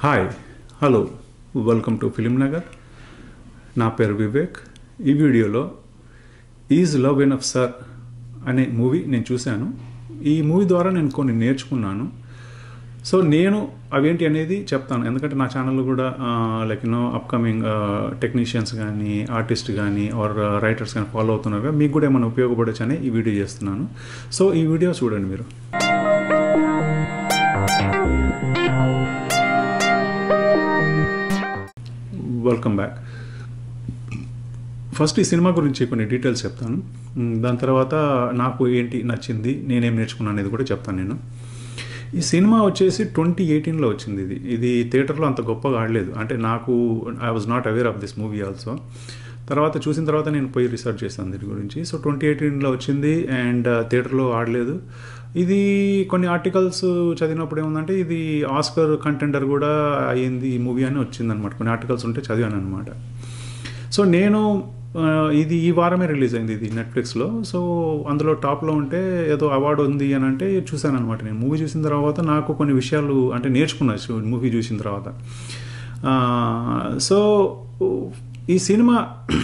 hi hello welcome to Film Nagar నా పేరు వివేక్ ఈ వీడియోలో ఈజ్ లవ్ ఎనఫ్ సర్ అనే మూవీ నేను చూశాను ఈ మూవీ ద్వారా నేను కొన్ని నేర్చుకున్నాను సో నేను అవేంటి అనేది చెప్తాను ఎందుకంటే నా ఛానల్లో కూడా లైక్ యూనో అప్కమింగ్ టెక్నీషియన్స్ కానీ ఆర్టిస్ట్ కానీ ఆర్ రైటర్స్ కానీ ఫాలో అవుతున్నారు కదా మీకు కూడా ఏమైనా ఉపయోగపడచ్చు అని ఈ వీడియో చేస్తున్నాను సో ఈ వీడియో చూడండి మీరు వెల్కమ్ బ్యాక్ ఫస్ట్ ఈ సినిమా గురించి కొన్ని డీటెయిల్స్ చెప్తాను మ్, దాని తర్వాత నాకు ఏంటి నచ్చింది నేనేం నేర్చుకున్నాను అనేది కూడా చెప్తాను నేను ఈ సినిమా వచ్చేసి ట్వంటీ ఎయిటీన్లో వచ్చింది ఇది ఇది థియేటర్లో అంత గొప్పగా ఆడలేదు అంటే నాకు I was not aware of this movie also తర్వాత చూసిన తర్వాత నేను పోయి రీసెర్చ్ చేశాను దీని గురించి సో ట్వంటీ ఎయిటీన్లో వచ్చింది అండ్ థియేటర్లో ఆడలేదు ఇది కొన్ని ఆర్టికల్స్ చదివినప్పుడు ఏముందంటే ఇది ఆస్కర్ కంటెండర్ కూడా అయ్యింది ఈ మూవీ అని వచ్చిందనమాట కొన్ని ఆర్టికల్స్ ఉంటే చదివాను అనమాట సో నేను ఆ, ఇది ఈ వారమే రిలీజ్ అయింది ఇది నెట్ఫ్లిక్స్లో సో అందులో టాప్లో ఉంటే ఏదో అవార్డు ఉంది అని అంటే చూశాను అనమాట నేను మూవీ చూసిన తర్వాత నాకు కొన్ని విషయాలు అంటే నేర్చుకున్నా మూవీ చూసిన తర్వాత ఆ, సో ఈ సినిమా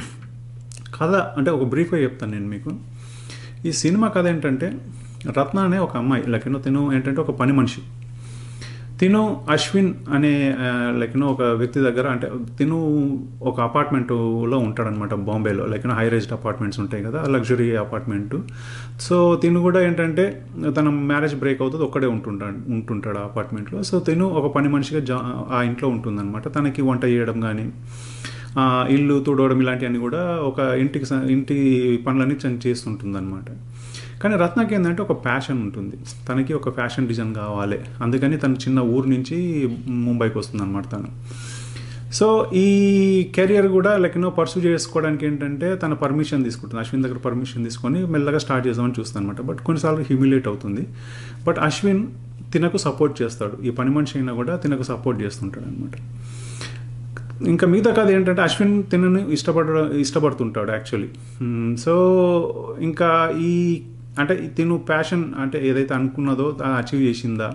కథ అంటే ఒక బ్రీఫ్గా చెప్తాను నేను మీకు ఈ సినిమా కథ ఏంటంటే రత్న అనే ఒక అమ్మాయి లైక్ యూనో తిను ఏంటంటే ఒక పని మనిషి తిను అశ్విన్ అనే లైక్ యూనో ఒక వ్యక్తి దగ్గర అంటే తిను ఒక అపార్ట్మెంట్లో ఉంటాడనమాట బాంబేలో like you know high raised apartments ఉంటాయి కదా లగ్జరీ అపార్ట్మెంట్ సో తిను కూడా ఏంటంటే తన మ్యారేజ్ బ్రేక్ అవుతుంది ఒక్కడే ఉంటుంటాడు ఉంటుంటాడు ఆ అపార్ట్మెంట్లో సో తిను ఒక పని మనిషిగా జా ఆ ఇంట్లో ఉంటుందన్నమాట తనకి వంట చేయడం కానీ ఆ, ఇల్లు తుడవడం ఇలాంటివన్నీ కూడా ఒక ఇంటికి స- ఇంటి పనులన్నీ తను చేస్తుంటుందన్నమాట కానీ రత్నకి ఏంటంటే ఒక ప్యాషన్ ఉంటుంది తనకి ఒక ఫ్యాషన్ డిజైన్ కావాలి అందుకని తను చిన్న ఊరు నుంచి ముంబైకి వస్తుంది అనమాట తను సో ఈ కెరియర్ కూడా లైక్ నో పర్సూ చేసుకోవడానికి ఏంటంటే తన పర్మిషన్ తీసుకుంటుంది అశ్విన్ దగ్గర పర్మిషన్ తీసుకొని మెల్లగా స్టార్ట్ చేద్దామని చూస్తాను అనమాట బట్ కొన్నిసార్లు హ్యూమిలేట్ అవుతుంది బట్ అశ్విన్ తినకు సపోర్ట్ చేస్తాడు ఈ పని మనిషి అయినా కూడా తినకు సపోర్ట్ చేస్తుంటాడు అనమాట ఇంకా మిగతా కథ ఏంటంటే అశ్విన్ తినని ఇష్టపడ ఇష్టపడుతుంటాడు యాక్చువల్లీ సో ఇంకా ఈ అంటే ఈ తిను ప్యాషన్ అంటే ఏదైతే అనుకున్నదో అచీవ్ చేసిందా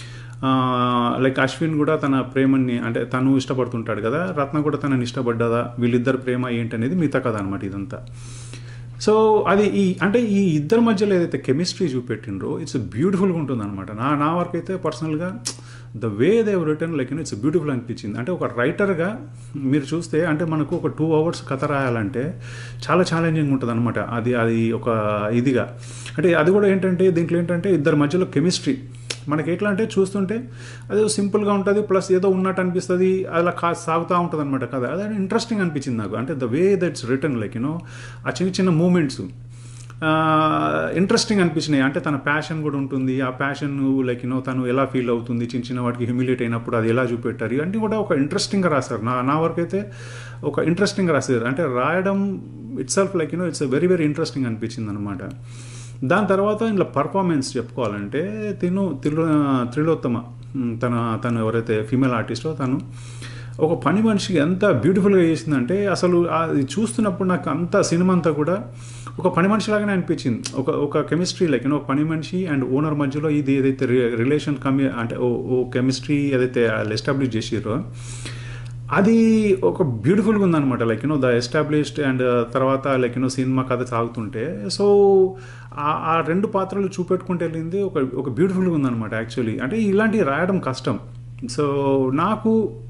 లైక్ అశ్విన్ కూడా తన ప్రేమని అంటే తను ఇష్టపడుతుంటాడు కదా రత్న కూడా తనని ఇష్టపడ్డదా వీళ్ళిద్దరు ప్రేమ ఏంటనేది మిగతా కథ అనమాట ఇదంతా సో అది ఈ అంటే ఈ ఇద్దరి మధ్యలో ఏదైతే కెమిస్ట్రీ చూపెట్టిండ్రో ఇట్స్ బ్యూటిఫుల్గా ఉంటుంది అనమాట నా నా వరకు అయితే పర్సనల్గా the way they've written like it's beautiful అనిపించింది అంటే ఒక రైటర్గా మీరు చూస్తే అంటే మనకు ఒక టూ అవర్స్ కథ రాయాలంటే చాలా ఛాలెంజింగ్ ఉంటుంది అనమాట అది అది ఒక ఇదిగా అంటే అది కూడా ఏంటంటే దీంట్లో ఏంటంటే ఇద్దరి మధ్యలో కెమిస్ట్రీ మనకి ఎట్లా అంటే చూస్తుంటే అది సింపుల్గా ఉంటుంది ప్లస్ ఏదో ఉన్నట్టు అనిపిస్తుంది అలా కా సాగుతూ ఉంటుంది అనమాట కదా అదే ఇంట్రెస్టింగ్ అనిపించింది నాకు అంటే the way that's written like you know ఆ చిన్న చిన్న మూమెంట్స్ ఇంట్రెస్టింగ్ అనిపించినాయి అంటే తన ప్యాషన్ కూడా ఉంటుంది ఆ ప్యాషన్ లైక్ యూనో తను ఎలా ఫీల్ అవుతుంది చిన్న చిన్న వాటికి హ్యూమిలేట్ అయినప్పుడు అది ఎలా చూపెట్టారు ఇవన్నీ కూడా ఒక ఇంట్రెస్టింగ్గా రాశారు నా నా వరకు అయితే ఒక ఇంట్రెస్టింగ్గా రాశారు అంటే రాయడం itself like you know it's very very interesting అనిపించింది అనమాట దాని తర్వాత ఇంట్లో పర్ఫార్మెన్స్ చెప్పుకోవాలంటే తిను త్రిలో త్రిలోత్తమ ఉమ్, తన తను ఎవరైతే ఫీమేల్ ఆర్టిస్టో తను ఒక పని మనిషికి ఎంత బ్యూటిఫుల్గా చేసిందంటే అసలు అది చూస్తున్నప్పుడు నాకు అంత సినిమా అంతా కూడా ఒక పని మనిషి లాగానే అనిపించింది ఒక ఒక కెమిస్ట్రీ లైక్ ఒక పని మనిషి అండ్ ఓనర్ మధ్యలో ఇది ఏదైతే రిలేషన్ కమి అంటే ఓ ఓ కెమిస్ట్రీ ఏదైతే వాళ్ళు ఎస్టాబ్లిష్ చేసిరో అది ఒక బ్యూటిఫుల్గా ఉందన్నమాట like you know the established and తర్వాత లైక్ యూనో సినిమా కథ సాగుతుంటే సో ఆ- ఆ రెండు పాత్రలు చూపెట్టుకుంటూ వెళ్ళింది ఒక ఒక బ్యూటిఫుల్గా ఉందన్నమాట యాక్చువల్లీ అంటే ఇలాంటివి రాయడం కష్టం సో నాకు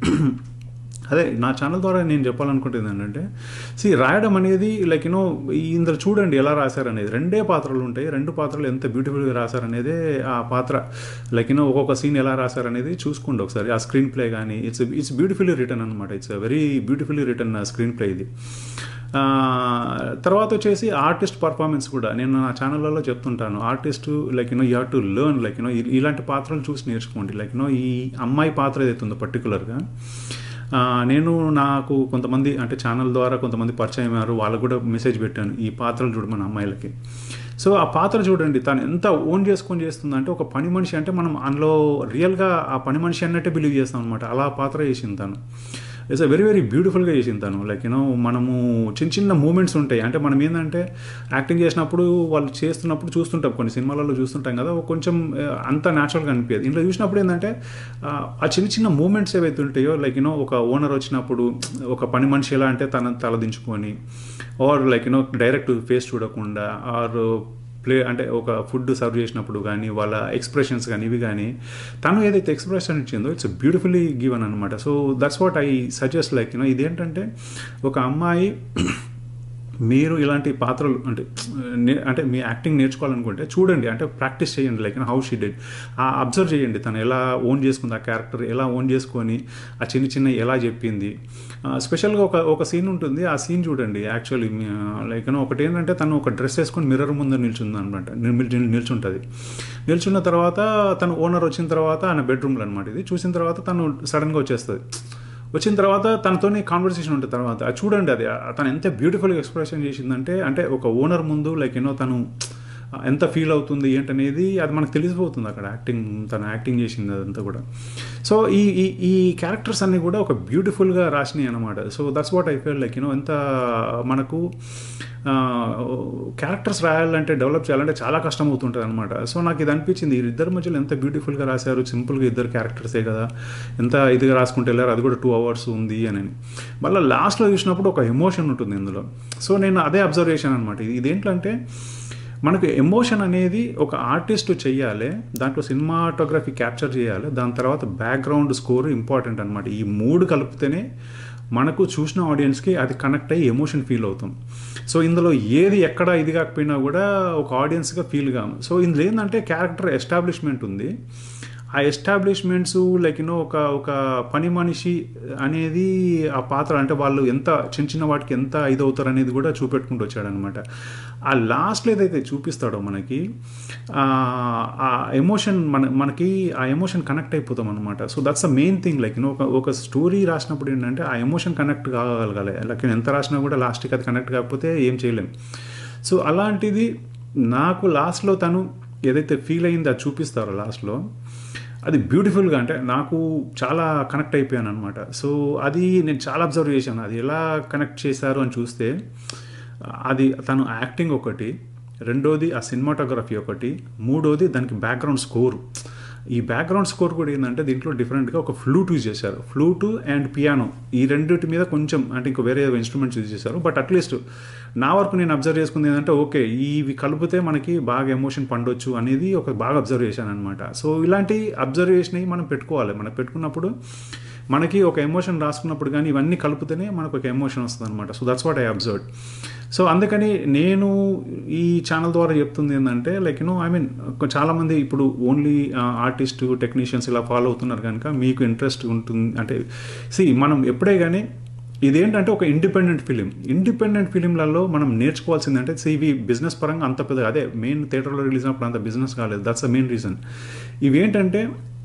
అదే నా ఛానల్ ద్వారా నేను చెప్పాలనుకుంటుంది ఏంటంటే సి రాయడం అనేది లైక్ యూనో ఇందులో చూడండి ఎలా రాశారనేది రెండే పాత్రలు ఉంటాయి రెండు పాత్రలు ఎంత బ్యూటిఫుల్గా రాశారనేదే ఆ పాత్ర లైక్ యూనో ఒక్కొక్క సీన్ ఎలా రాశారనేది చూసుకోండి ఒకసారి ఆ స్క్రీన్ ప్లే కానీ ఇట్స్ ఇట్స్ బ్యూటిఫుల్లీ రిటర్న్ అనమాట it's very beautifully written screen play ఇది ఆ, తర్వాత వచ్చేసి ఆర్టిస్ట్ పర్ఫార్మెన్స్ కూడా నేను నా ఛానళ్ళలో చెప్తుంటాను artist like you know you have to learn like you know ఇలాంటి పాత్రలు చూసి నేర్చుకోండి లైక్ యూనో ఈ అమ్మాయి పాత్ర ఏదైతే ఉందో పర్టికులర్గా ఆ, నేను నాకు కొంతమంది అంటే ఛానల్ ద్వారా కొంతమంది పరిచయం అయ్యారు వాళ్ళకు కూడా మెసేజ్ పెట్టాను ఈ పాత్రలు చూడమని అమ్మాయిలకి సో ఆ పాత్ర చూడండి తను ఎంత ఓన్ చేసుకొని చేస్తుందంటే ఒక పని మనిషి అంటే మనం అందులో రియల్గా ఆ పని మనిషి అన్నట్టే బిలీవ్ చేస్తాం అనమాట అలా పాత్ర చేసింది తను ఇట్స్ అ వెరీ వెరీ బ్యూటిఫుల్గా చేసింది తను లైక్ యూనో మనము చిన్న చిన్న మూమెంట్స్ ఉంటాయి అంటే మనం ఏంటంటే యాక్టింగ్ చేసినప్పుడు వాళ్ళు చేస్తున్నప్పుడు చూస్తుంటాం కొన్ని సినిమాలలో చూస్తుంటాం కదా ఒక కొంచెం ఆ, అంత న్యాచురల్గా అనిపించదు ఇంట్లో చూసినప్పుడు ఏంటంటే ఆ, ఆ చిన్న చిన్న మూమెంట్స్ ఏవైతే ఉంటాయో లైక్ యూనో ఒక ఓనర్ వచ్చినప్పుడు ఒక పని మనిషి ఎలా అంటే తన తలదించుకొని or like you know direct face చూడకుండా ఆర్ ప్లే అంటే ఒక ఫుడ్ సర్వ్ చేసినప్పుడు కానీ వాళ్ళ ఎక్స్ప్రెషన్స్ కానీ ఇవి కానీ తను ఏదైతే ఎక్స్ప్రెషన్ ఇచ్చిందో ఇట్స్ బ్యూటిఫుల్లీ గివన్ అనమాట so that's what I suggest like you know ఇదేంటంటే ఒక అమ్మాయి మీరు ఇలాంటి పాత్రలు అంటే నే- అంటే మీ యాక్టింగ్ నేర్చుకోవాలనుకుంటే చూడండి అంటే ప్రాక్టీస్ చేయండి లైక్ హౌ షీ డెడ్ ఆ అబ్జర్వ్ చేయండి తను ఎలా ఓన్ చేసుకుంది ఆ క్యారెక్టర్ ఎలా ఓన్ చేసుకొని ఆ చిన్న చిన్న ఎలా చెప్పింది స్పెషల్గా ఒక ఒక సీన్ ఉంటుంది ఆ సీన్ చూడండి యాక్చువల్లీ లైక్ ఒకటి ఏంటంటే తను ఒక డ్రెస్ వేసుకొని మిర్రర్ ముందు నిల్చుంది అనమాట నిల్చుంటుంది నిల్చున్న తర్వాత తను ఓనర్ వచ్చిన తర్వాత ఆయన బెడ్రూమ్లో అనమాట ఇది చూసిన తర్వాత తను సడన్గా వచ్చేస్తుంది వచ్చిన తర్వాత తనతోని కాన్వర్సేషన్ ఉంటుంది తర్వాత అది చూడండి అది ఆ- తను ఎంత బ్యూటిఫుల్గా ఎక్స్ప్రెషన్ చేసిందంటే అంటే ఒక ఓనర్ ముందు లైక్ యూనో తను ఎంత ఫీల్ అవుతుంది ఏంటనేది అది మనకు తెలిసిపోతుంది అక్కడ యాక్టింగ్ తను యాక్టింగ్ చేసింది అదంతా కూడా సో ఈ ఈ ఈ క్యారెక్టర్స్ అన్నీ కూడా ఒక బ్యూటిఫుల్గా రాసినాయి అనమాట so that's what I feel like you know ఎంత మనకు క్యారెక్టర్స్ రాయాలంటే డెవలప్ చేయాలంటే చాలా కష్టం అవుతుంటుంది అనమాట సో నాకు ఇది అనిపించింది ఈ ఇద్దరి మధ్యలో ఎంత బ్యూటిఫుల్గా రాశారు సింపుల్గా ఇద్దరు క్యారెక్టర్సే కదా ఎంత ఇదిగా రాసుకుంటే వెళ్ళారు అది కూడా టూ అవర్స్ ఉంది అని మళ్ళీ లాస్ట్లో చూసినప్పుడు ఒక ఎమోషన్ ఉంటుంది ఇందులో సో నేను అదే అబ్జర్వేషన్ అనమాట ఇది ఇదేంటంటే మనకు ఎమోషన్ అనేది ఒక ఆర్టిస్ట్ చెయ్యాలి దాంట్లో సినిమాటోగ్రఫీ క్యాప్చర్ చేయాలి దాని తర్వాత బ్యాక్గ్రౌండ్ స్కోర్ ఇంపార్టెంట్ అనమాట ఈ మూడు కలిపితేనే మనకు చూసిన ఆడియన్స్కి అది కనెక్ట్ అయ్యి ఎమోషన్ ఫీల్ అవుతాం సో ఇందులో ఏది ఎక్కడ ఇది కాకపోయినా కూడా ఒక ఆడియన్స్గా ఫీల్ కాము సో ఇందులో ఏంటంటే క్యారెక్టర్ ఎస్టాబ్లిష్మెంట్ ఉంది ఆ ఎస్టాబ్లిష్మెంట్స్ లైక్ యూనో ఒక ఒక పని మనిషి అనేది ఆ పాత్ర అంటే వాళ్ళు ఎంత చిన్న చిన్న వాటికి ఎంత ఇదవుతారు అనేది కూడా చూపెట్టుకుంటూ వచ్చాడనమాట ఆ లాస్ట్లో ఏదైతే చూపిస్తాడో మనకి ఆ ఆ ఎమోషన్ మన మనకి ఆ ఎమోషన్ కనెక్ట్ అయిపోతాం అనమాట so that's the main thing like you know ఒక ఒక స్టోరీ రాసినప్పుడు ఏంటంటే ఆ ఎమోషన్ కనెక్ట్ కాగలగాలి లైక్ ఎంత రాసినా కూడా లాస్ట్కి అది కనెక్ట్ కాకపోతే ఏం చేయలేం సో అలాంటిది నాకు లాస్ట్లో తను ఏదైతే ఫీల్ అయింది అది చూపిస్తారో లాస్ట్లో అది బ్యూటిఫుల్గా అంటే నాకు చాలా కనెక్ట్ అయిపోయాను అనమాట సో అది నేను చాలా అబ్జర్వ్ చేశాను అది ఎలా కనెక్ట్ చేశారు అని చూస్తే అది తను యాక్టింగ్ ఒకటి రెండోది ఆ సినిమాటోగ్రఫీ ఒకటి మూడోది దానికి బ్యాక్గ్రౌండ్ స్కోర్ ఈ బ్యాక్గ్రౌండ్ స్కోర్ కూడా ఏంటంటే దీంట్లో డిఫరెంట్గా ఒక ఫ్లూట్ యూజ్ చేశారు ఫ్లూటు అండ్ పియానో ఈ రెండింటి మీద కొంచెం అంటే ఇంకో వేరే ఇన్స్ట్రుమెంట్స్ యూజ్ చేశారు బట్ అట్లీస్ట్ నా వరకు నేను అబ్జర్వ్ చేసుకుంది ఏంటంటే ఓకే ఇవి కలిపితే మనకి బాగా ఎమోషన్ పండొచ్చు అనేది ఒక బాగా అబ్జర్వ్ చేశాను అనమాట సో ఇలాంటి అబ్జర్వ్ చేసినవి మనం పెట్టుకోవాలి మనం పెట్టుకున్నప్పుడు మనకి ఒక ఎమోషన్ రాసుకున్నప్పుడు కానీ ఇవన్నీ కలిపితేనే మనకు ఒక ఎమోషన్ వస్తుంది అనమాట so that's what I observe so అందుకని నేను ఈ ఛానల్ ద్వారా చెప్తుంది ఏంటంటే లైక్ యూనో ఐ మీన్ చాలామంది ఇప్పుడు ఓన్లీ ఆర్టిస్ట్ టెక్నీషియన్స్ ఇలా ఫాలో అవుతున్నారు కనుక మీకు ఇంట్రెస్ట్ ఉంటుంది అంటే సి మనం ఎప్పుడే కానీ ఇదేంటంటే ఒక ఇండిపెండెంట్ ఫిలిం ఇండిపెండెంట్ ఫిలింలలో మనం నేర్చుకోవాల్సిందంటే సి ఇవి బిజినెస్ పరంగా అంత పెద్ద అదే మెయిన్ థియేటర్లో రిలీజ్ అయినప్పుడు అంత బిజినెస్ కాలేదు దట్స్ ద మెయిన్ రీజన్ ఇవేంటంటే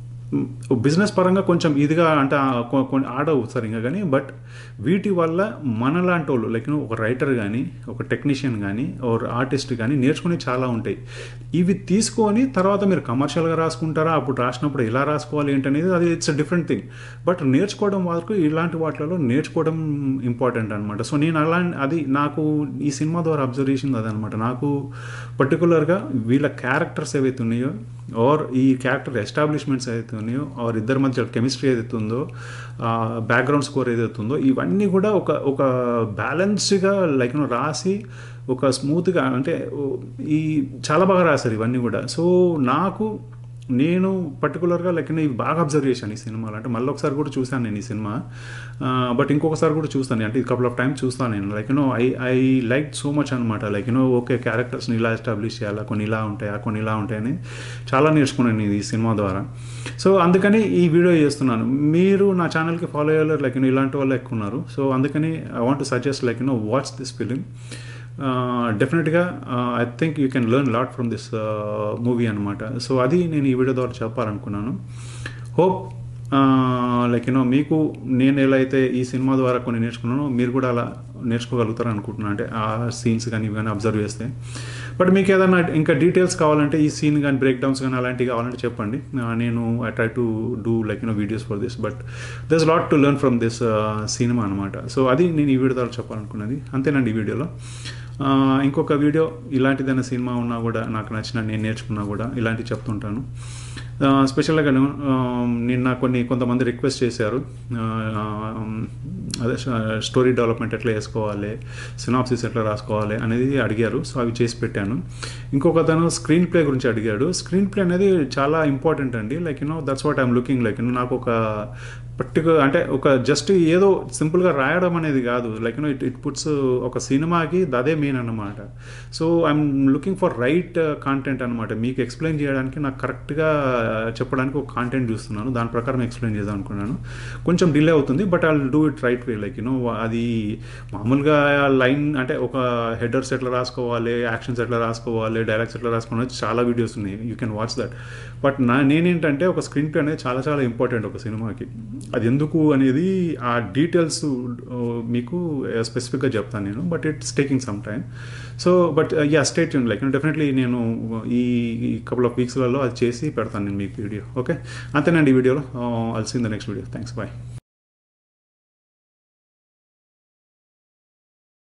బిజినెస్ పరంగా కొంచెం ఇదిగా అంటే ఆడవు సరిగా కానీ బట్ వీటి వల్ల మనలాంటి వాళ్ళు లైక్ ఒక రైటర్ కానీ ఒక టెక్నీషియన్ కానీ ఒక ఆర్టిస్ట్ కానీ నేర్చుకునే చాలా ఉంటాయి ఇవి తీసుకొని తర్వాత మీరు కమర్షియల్గా రాసుకుంటారా అప్పుడు రాసినప్పుడు ఎలా రాసుకోవాలి ఏంటనేది అది ఇట్స్ డిఫరెంట్ థింగ్ బట్ నేర్చుకోవడం వరకు ఇలాంటి వాటిలలో నేర్చుకోవడం ఇంపార్టెంట్ అనమాట సో నేను అలా అది నాకు ఈ సినిమా ద్వారా అబ్జర్వ్ చేసింది అదనమాట నాకు పర్టికులర్గా వీళ్ళ క్యారెక్టర్స్ ఏవైతే ఉన్నాయో ఆర్ ఈ క్యారెక్టర్ ఎస్టాబ్లిష్మెంట్స్ ఏదైతే ఉన్నాయో ఆర్ ఇద్దరి మధ్య కెమిస్ట్రీ ఏదైతే ఉందో బ్యాక్గ్రౌండ్ స్కోర్ ఏదైతే ఉందో ఇవన్నీ కూడా ఒక ఒక బ్యాలెన్స్డ్గా లైక్ రాసి ఒక స్మూత్గా అంటే ఈ చాలా బాగా రాశారు ఇవన్నీ కూడా సో నాకు నేను పర్టికులర్గా లైక్ ఇవి బాగా అబ్జర్వ్ చేశాను ఈ సినిమాలో అంటే మళ్ళీ ఒకసారి కూడా చూశాను నేను ఈ సినిమా బట్ ఇంకొకసారి కూడా చూస్తాను అంటే కపుల్ ఆఫ్ టైమ్స్ చూస్తాను నేను like you know I I like so much అనమాట లైక్ యూనో ఓకే క్యారెక్టర్స్ని ఇలా ఎస్టాబ్లిష్ చేయాలా కొన్ని ఇలా ఉంటాయా కొన్ని ఇలా ఉంటాయని చాలా నేర్చుకున్నాను ఈ సినిమా ద్వారా సో అందుకని ఈ వీడియో చేస్తున్నాను మీరు నా ఛానల్కి ఫాలో అయ్యారు లైక్ యూనో ఇలాంటి వాళ్ళు ఎక్కువ ఉన్నారు సో అందుకని I want suggest like you know watch this film డెఫినెట్గా I think you can learn lot from this movie అనమాట సో అది నేను ఈ వీడియో ద్వారా చెప్పాలనుకున్నాను హోప్ లైక్ యూనో మీకు నేను ఎలా అయితే ఈ సినిమా ద్వారా కొన్ని నేర్చుకున్నానో మీరు కూడా అలా నేర్చుకోగలుగుతారు అనుకుంటున్నాను అంటే ఆ సీన్స్ కానీ ఇవి కానీ అబ్జర్వ్ చేస్తే బట్ మీకు ఏదైనా ఇంకా డీటెయిల్స్ కావాలంటే ఈ సీన్ కానీ బ్రేక్ డౌన్స్ కానీ అలాంటివి కావాలంటే చెప్పండి ఆ, నేను I try to do like you know videos for this but there's lot to learn from this cinema అనమాట సో అది నేను ఈ వీడియో ద్వారా చెప్పాలనుకున్నది అంతేనండి ఈ వీడియోలో ఆ, ఇంకొక వీడియో ఇలాంటిదైనా సినిమా ఉన్నా కూడా నాకు నచ్చిన నేను నేర్చుకున్నా కూడా ఇలాంటివి చెప్తుంటాను ఆ, స్పెషల్గా నేను, ఆ, నిన్న కొన్ని కొంతమంది రిక్వెస్ట్ చేశారు ఆ, అదే స్టోరీ డెవలప్మెంట్ ఎట్లా వేసుకోవాలి సినాప్సిస్ ఎట్లా రాసుకోవాలి అనేది అడిగారు సో అవి చేసి పెట్టాను ఇంకొక అతను స్క్రీన్ ప్లే గురించి అడిగాడు స్క్రీన్ ప్లే అనేది చాలా ఇంపార్టెంట్ అండి like you know that's what I'm looking like you know నాకు ఒక పర్టికులర్ అంటే ఒక జస్ట్ ఏదో సింపుల్గా రాయడం అనేది కాదు like you know it it puts ఒక సినిమాకి అదే మెయిన్ అన్నమాట so I'm looking for right content అనమాట మీకు ఎక్స్ప్లెయిన్ చేయడానికి నాకు కరెక్ట్గా చెప్పడానికి ఒక కాంటెంట్ చూస్తున్నాను దాని ప్రకారం ఎక్స్ప్లెయిన్ చేద్దాం అనుకున్నాను కొంచెం డిలే అవుతుంది but I do it right way like you know అది మామూలుగా లైన్ అంటే ఒక హెడర్స్ ఎట్లా రాసుకోవాలి యాక్షన్స్ ఎట్లా రాసుకోవాలి డైలాగ్స్ ఎట్లా రాసుకోవాలి చాలా వీడియోస్ ఉన్నాయి you can watch that but నా నేనేంటంటే ఒక స్క్రీన్ ప్లే అనేది చాలా చాలా ఇంపార్టెంట్ ఒక సినిమాకి అది ఎందుకు అనేది ఆ డీటెయిల్స్ మీకు స్పెసిఫిక్గా చెప్తాను నేను but it's taking some time so but yeah state like definitely నేను ఈ కపుల్ ఆఫ్ వీక్స్లలో అది చేసి పెడతాను నేను మీకు వీడియో ఓకే అంతేనండి ఈ వీడియోలో అల్సి in the next video thanks bye